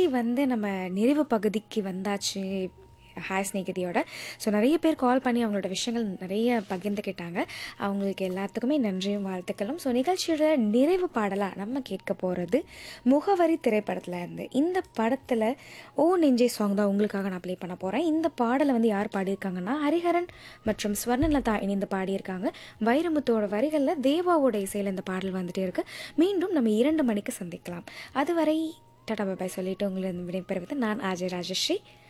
வந்து நம்ம நிறைவு பகுதிக்கு வந்தாச்சு ஹாய் ஸ்நேகிதியோட ஸோ நிறைய பேர் கால் பண்ணி அவங்களோட விஷயங்கள் நிறைய பகிர்ந்துக்கிட்டாங்க அவங்களுக்கு எல்லாத்துக்குமே நன்றியும் வாழ்த்துக்களும் ஸோ நிகழ்ச்சியோட நிறைவு பாடலாக நம்ம கேட்க போகிறது முகவரி திரைப்படத்தில் இருந்து இந்த படத்தில் ஓ நெஞ்சே சாங் தான் உங்களுக்காக நான் ப்ளே பண்ண போகிறேன் இந்த பாடலை வந்து யார் பாடியிருக்காங்கன்னா ஹரிஹரன் மற்றும் ஸ்வர்ணலதா இணைந்து பாடியிருக்காங்க வைரமுத்தோட வரிகளில் தேவாவோட இசையில் இந்த பாடல் வந்துட்டே இருக்கு மீண்டும் நம்ம இரண்டு மணிக்கு சந்திக்கலாம் அதுவரை டாடா பாய் சொல்லிட்டு உங்களை விடைபெறுவது நான் ஆஜய் ராஜஸ்ரீ